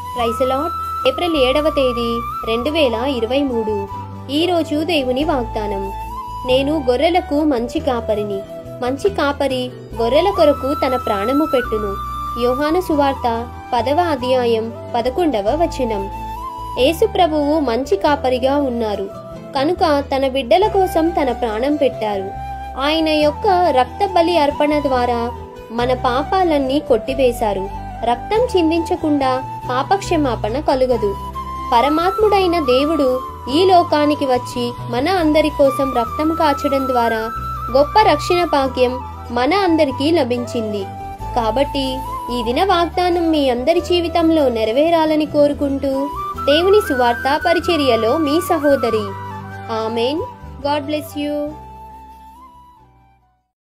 ప్రైసలాట్ April ఏడవ తేదీ రెండు వేల ఇరవై మూడు ఈరోజు దేవుని వాగ్దానం నేను గొర్రెలకు మంచి కాపరిని మంచి కాపరి గొర్రెల కొరకు తన ప్రాణము పెట్టును యోహాను సువార్త పదవ అధ్యాయం పదకొండవ వచనం యేసు ప్రభువు మంచి కాపరిగా ఉన్నారు కనుక తన బిడ్డల కోసం తన ప్రాణం పెట్టారు ఆయన యొక్క రక్త బలి అర్పణ ద్వారా మన పాపాలన్నీ కొట్టివేశారు రక్తం చిందించకుండా పాపక్షమాపణ కలుగదు పరమాత్ముడైన దేవుడు ఈ లోకానికి వచ్చి మన అందరి కోసం రక్తం కాచడం ద్వారా గొప్ప రక్షణ భాగ్యం మన అందరికీ లభించింది కాబట్టి ఈ దిన వాగ్దానం మీ అందరి జీవితంలో నెరవేరాలని కోరుకుంటూ దేవుని సువార్త పరిచర్యలో మీ సహోదరి ఆమెన్ గాడ్ బ్లెస్ యూ